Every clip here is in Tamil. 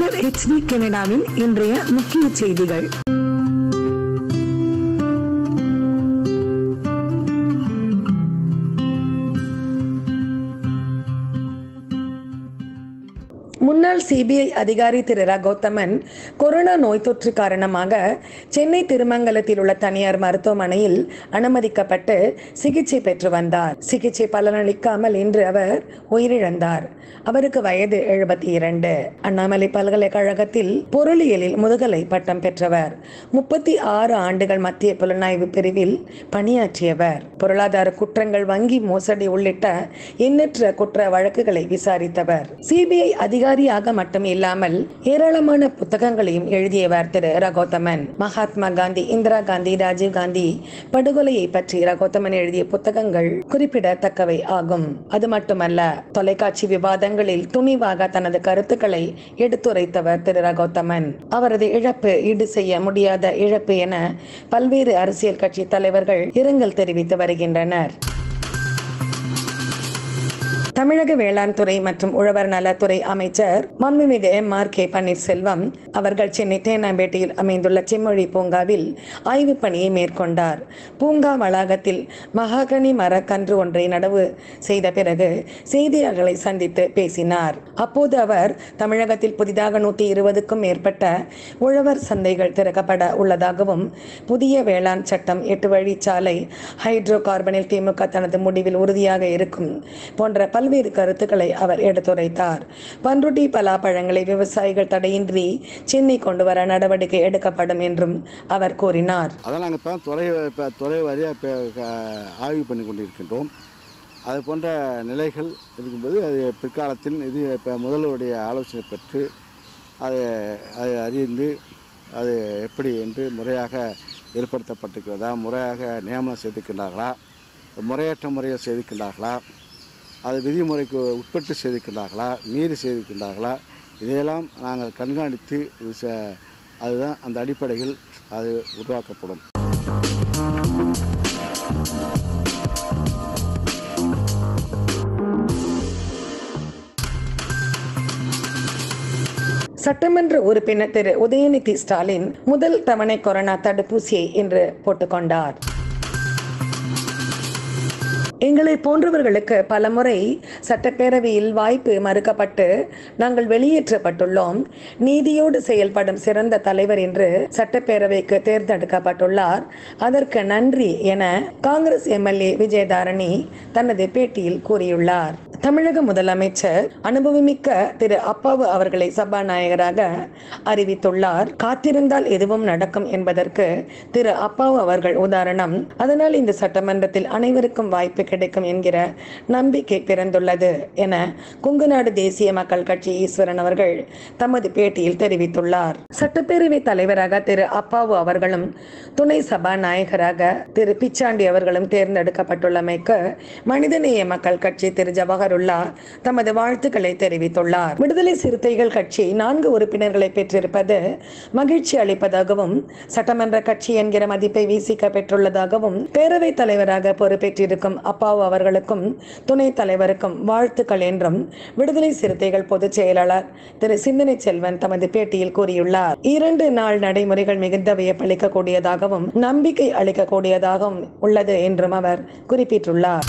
உங்கள் ஹெச்டி கனடாவின் இன்றைய முக்கிய செய்திகள் முன்னாள் சிபிஐ அதிகாரி திரு ரகோத்தமன் கொரோனா நோய் தொற்று காரணமாக சென்னை திருமங்கலத்தில் உள்ள தனியார் மருத்துவமனையில் அனுமதிக்கப்பட்டு சிகிச்சை பெற்று வந்தார் சிகிச்சை பலனளிக்காமல் இன்று அவர் உயிரிழந்தார் அவருக்கு வயது எழுபத்தி இரண்டு அண்ணாமலை பல்கலைக்கழகத்தில் பொருளியலில் முதுகலை பட்டம் பெற்றவர் முப்பத்தி ஆறு ஆண்டுகள் மத்திய புலனாய்வு பிரிவில் பணியாற்றியவர் பொருளாதார குற்றங்கள் வங்கி மோசடி உள்ளிட்ட எண்ணற்ற குற்ற வழக்குகளை விசாரித்தவர் சிபிஐ அதிகாரியாக மட்டும் இல்லாமல் ஏராளமான புத்தகங்களையும் எழுதியவர் திரு ரகோத்தமன் மகாத்மா காந்தி இந்திரா காந்தி ராஜீவ் காந்தி படுகொலையை பற்றி ரகோத்தமன் எழுதிய புத்தகங்கள் குறிப்பிடத்தக்கவை ஆகும் அது மட்டுமல்ல தொலைக்காட்சி விவாதங்களில் துணிவாக தனது கருத்துக்களை எடுத்துரைத்தவர் திரு ரகோத்தமன் அவரது இழப்பு ஈடு செய்ய முடியாத இழப்பு என பல்வேறு அரசியல் கட்சி தலைவர்கள் இரங்கல் தெரிவித்து வருகின்றனர் தமிழக வேளாண் துறை மற்றும் உழவர் நலத்துறை அமைச்சர் மாண்புமிகு எம் ஆர் கே பன்னீர்செல்வம் அவர்கள் சென்னை தேனாம்பேட்டையில் அமைந்துள்ள செம்மொழி பூங்காவில் ஆய்வுப் பணியை மேற்கொண்டார் பூங்கா வளாகத்தில் மகாகனி மரக்கன்று ஒன்றை நடவு செய்த பிறகு செய்தியாளர்களை சந்தித்து பேசினார் அப்போது அவர் தமிழகத்தில் புதிதாக நூற்றி இருபதுக்கும் மேற்பட்ட உழவர் சந்தைகள் திறக்கப்பட உள்ளதாகவும் புதிய வேளாண் சட்டம் எட்டு வழிச்சாலை ஹைட்ரோ கார்பனில் திமுக தனது முடிவில் உறுதியாக இருக்கும் போன்ற பல்வேறு கருத்துக்களை அவர் எடுத்துரைத்தார் பன்ருட்டி பலாப்பழங்களை விவசாயிகள் தடையின்றி சென்னை கொண்டு வர நடவடிக்கை எடுக்கப்படும் என்றும் அவர் கூறினார் அதை நாங்கள் இப்போ துறை இப்போ துறை வாரியாக இப்போ க- ஆய்வு பண்ணி கொண்டிருக்கின்றோம் அது போன்ற நிலைகள் இருக்கும்போது அது பிற்காலத்தில் இது இப்போ முதல்வருடைய ஆலோசனை பெற்று அதை அதை அறிந்து அது எப்படி என்று முறையாக ஏற்படுத்தப்பட்டிருக்கிறதா முறையாக நியமனம் செய்திருக்கின்றார்களா முறையற்ற முறையில் செய்திருக்கின்றார்களா அது விதிமுறைக்கு உட்பட்டு செய்திருக்கின்றார்களா மீறி செய்திருக்கின்றார்களா இதையெல்லாம் நாங்கள் கண்காணித்து இது ச- அதுதான் அந்த அடிப்படையில் அது உருவாக்கப்படும் சட்டமன்ற உறுப்பினர் திரு உதயநிதி ஸ்டாலின் முதல் தவணை கொரோனா தடுப்பூசியை இன்று போட்டுக்கொண்டார் எங்களை போன்றவர்களுக்கு பலமுறை சட்டப்பேரவையில் வாய்ப்பு மறுக்கப்பட்டு நாங்கள் வெளியேற்றப்பட்டுள்ளோம் நீதியோடு செயல்படும் சிறந்த தலைவர் என்று சட்டப்பேரவைக்கு தேர்ந்தெடுக்கப்பட்டுள்ளார் அதற்கு நன்றி என காங்கிரஸ் எம்எல்ஏ விஜயதாரணி தனது பேட்டியில் கூறியுள்ளார் தமிழக முதலமைச்சர் அனுபவமிக்க திரு அப்பாவு அவர்களை சபாநாயகராக அறிவித்துள்ளார் காத்திருந்தால் எதுவும் நடக்கும் என்பதற்கு திரு அப்பாவு அவர்கள் உதாரணம் அதனால் இந்த சட்டமன்றத்தில் அனைவருக்கும் வாய்ப்பு கிடைக்கும் என்கிற நம்பிக்கை பிறந்துள்ளது என குங்குநாடு தேசிய மக்கள் கட்சி ஈஸ்வரன் அவர்கள் தமது பேட்டியில் தெரிவித்துள்ளார் சட்டப்பேரவை தலைவராக திரு அப்பாவு அவர்களும் துணை சபாநாயகராக திரு பிச்சாண்டி அவர்களும் தேர்ந்தெடுக்கப்பட்டுள்ளமைக்கு மனிதநேய மக்கள் கட்சி திரு ஜவஹருல்லா தமது வாழ்த்துக்களை தெரிவித்துள்ளார் விடுதலை சிறுத்தைகள் கட்சி நான்கு உறுப்பினர்களை பெற்றிருப்பது மகிழ்ச்சி அளிப்பதாகவும் சட்டமன்ற கட்சி என்கிற மதிப்பை வீசிக்க பெற்றுள்ளதாகவும் பேரவைத் தலைவராக பொறுப்பேற்றிருக்கும் அப்பாவு அவர்களுக்கும் துணைத் தலைவருக்கும் வாழ்த்துக்கள் என்றும் விடுதலை சிறுத்தைகள் பொதுச் செயலாளர் திரு சிந்தனை செல்வன் தமது பேட்டியில் கூறியுள்ளார் இரண்டு நாள் நடைமுறைகள் மிகுந்த வியப்பளிக்கக்கூடியதாகவும் நம்பிக்கை அளிக்கக்கூடியதாகவும் உள்ளது என்றும் அவர் குறிப்பிட்டுள்ளார்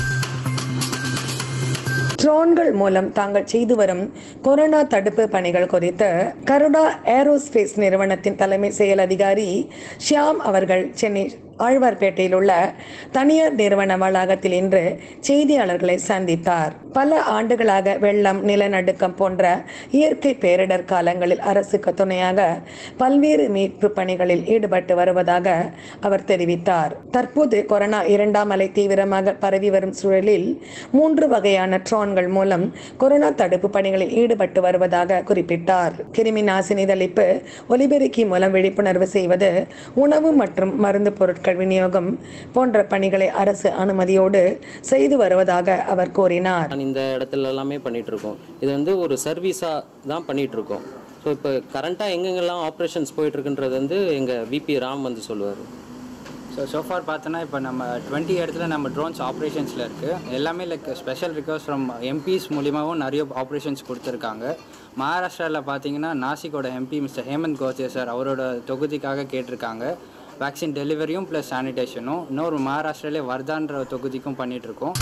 ட்ரோன்கள் மூலம் தாங்கள் செய்து வரும் கொரோனா தடுப்பு பணிகள் குறித்து கருடா ஏரோஸ்பேஸ் நிறுவனத்தின் தலைமை செயல் அதிகாரி ஷியாம் அவர்கள் சென்னை ஆழ்வார்பேட்டையில் உள்ள தனியார் நிறுவன வளாகத்தில் இன்று செய்தியாளர்களை சந்தித்தார் பல ஆண்டுகளாக வெள்ளம் நிலநடுக்கம் போன்ற இயற்கை பேரிடர் காலங்களில் அரசுக்கு துணையாக பல்வேறு மீட்பு பணிகளில் ஈடுபட்டு வருவதாக அவர் தெரிவித்தார் தற்போது கொரோனா இரண்டாம் அலை தீவிரமாக பரவி வரும் சூழலில் மூன்று வகையான ட்ரோன்கள் மூலம் கொரோனா தடுப்பு பணிகளில் ஈடுபட்டு வருவதாக குறிப்பிட்டார் கிருமி நாசினி தெளிப்பு ஒலிபெருக்கி மூலம் விழிப்புணர்வு செய்வது உணவு மற்றும் மருந்து பொருட்கள் விநியோகம் போன்ற பணிகளை அரசு அனுமதியோடு செய்து வருவதாக அவர் கூறினார் நான் இந்த இடத்துல எல்லாமே பண்ணிட்டு இருக்கோம் இது வந்து ஒரு சர்வீஸாக தான் பண்ணிட்டு இருக்கோம் ஸோ இப்போ கரண்ட்டாக எங்கெங்கெல்லாம் ஆப்ரேஷன்ஸ் போயிட்டு இருக்குன்றது வந்து எங்கள் விபி ராம் வந்து சொல்லுவார் ஸோ சோஃபார் பார்த்தோன்னா இப்போ நம்ம டுவெண்ட்டி இடத்துல நம்ம ட்ரோன்ஸ் ஆப்ரேஷன்ஸில் இருக்குது எல்லாமே like special request from MPs மூலியமாகவும் நிறைய ஆப்ரேஷன்ஸ் கொடுத்துருக்காங்க மகாராஷ்டிராவில் பார்த்தீங்கன்னா நாசிக்கோட MP mister Hemant Godse sir அவரோட தொகுதிக்காக கேட்டிருக்காங்க வேக்சின் டெலிவரியும் ப்ளஸ் சானிடேஷனும் இன்னொரு மகாராஷ்டிராலே வர்தான்ற தொகுதிக்கும் பண்ணிகிட்ருக்கோம்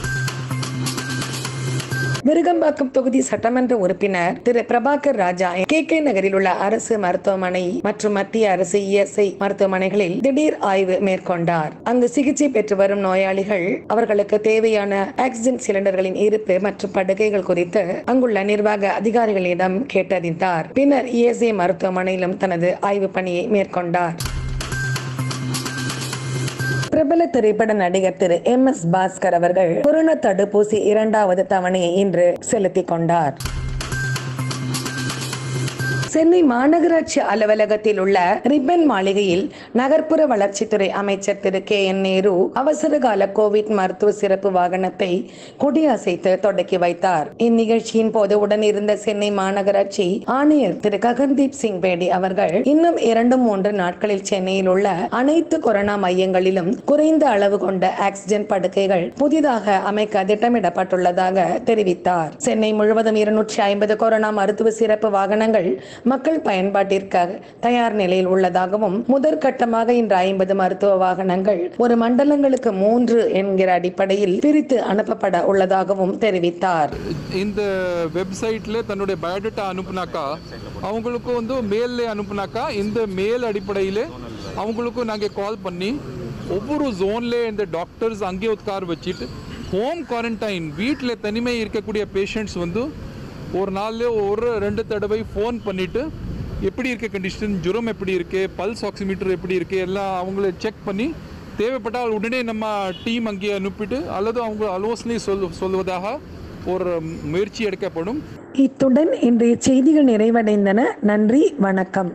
விருகம்பாக்கம் தொகுதி சட்டமன்ற உறுப்பினர் திரு பிரபாகர் ராஜா கே கே நகரில் உள்ள அரசு மருத்துவமனை மற்றும் மத்திய அரசு இஎஸ்ஐ மருத்துவமனைகளில் திடீர் ஆய்வு மேற்கொண்டார் அங்கு சிகிச்சை பெற்று வரும் நோயாளிகள் அவர்களுக்கு தேவையான ஆக்சிஜன் சிலிண்டர்களின் இருப்பு மற்றும் படுக்கைகள் குறித்து அங்குள்ள நிர்வாக அதிகாரிகளிடம் கேட்டறிந்தார் பின்னர் இஎஸ்ஐ மருத்துவமனையிலும் தனது ஆய்வு பணியை மேற்கொண்டார் பிரபல திரைப்பட நடிகர் திரு எம் எஸ் பாஸ்கர் அவர்கள் கொரோனா தடுப்பூசி இரண்டாவது தவணையை இன்று செலுத்திக் கொண்டார் சென்னை மாநகராட்சி அலுவலகத்தில் உள்ள ரிப்பன் மாளிகையில் நகர்ப்புற வளர்ச்சித்துறை அமைச்சர் திரு கே என் நேரு அவசர கால கோவிட் மருத்துவ சிறப்பு வாகனத்தை கொடியசைத்து தொடக்கி வைத்தார் இந்நிகழ்ச்சியின் போது உடனிருந்த சென்னை மாநகராட்சி ஆணையர் திரு ககன்தீப் சிங் பேடி அவர்கள் இன்னும் இரண்டு மூன்று நாட்களில் சென்னையில் உள்ள அனைத்து கொரோனா மையங்களிலும் குறைந்த அளவு கொண்ட ஆக்சிஜன் படுக்கைகள் புதிதாக அமைக்க திட்டமிடப்பட்டுள்ளதாக தெரிவித்தார் சென்னை முழுவதும் இருநூற்றி ஐம்பது கொரோனா மருத்துவ சிறப்பு வாகனங்கள் மக்கள் பயன்பாட்டிற்காக தயார் நிலையில் உள்ளதாகவும் முதற்கட்டமாக இன்று ஐம்பது மருத்துவ வாகனங்கள் ஒரு மண்டலங்களுக்கு மூன்று என்கிற அடிப்படையில் பிரித்து அனுப்பப்பட உள்ளதாகவும் தெரிவித்தார் இந்த வெப்சைட்ல தன்னுடைய பயோடேட்டா அனுப்புனாக்கா அவங்களுக்கு வந்து மெயில்ல அனுப்புனாக்கா இந்த மெயில் அடிப்படையில் அவங்களுக்கும் நாங்கள் கால் பண்ணி ஒவ்வொரு ஜோன்ல இந்த டாக்டர்ஸ் அங்கே உட்கார வச்சுட்டு ஹோம் குவாரண்டைன் வீட்டில் தனிமை இருக்கக்கூடிய பேஷண்ட்ஸ் வந்து ஒரு நாள்ல ஒரு ரெண்டு தடவை ஃபோன் பண்ணிட்டு எப்படி இருக்க கண்டிஷன் ஜுரம் எப்படி இருக்கு பல்ஸ் ஆக்சிமீட்டர் எப்படி இருக்கு எல்லாம் அவங்கள செக் பண்ணி தேவைப்பட்டால் உடனே நம்ம டீம் அங்கே அனுப்பிட்டு அல்லது அவங்க ஆலோசனை சொல் சொல்வதாக ஒரு முயற்சி எடுக்கப்படும் இத்துடன் இன்றைய செய்திகள் நிறைவடைந்தன நன்றி வணக்கம்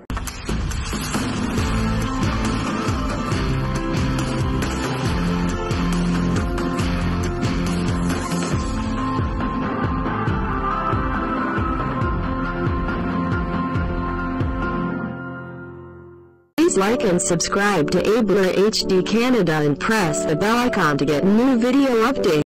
Please like and subscribe to Abler HD Canada and press the bell icon to get new video updates.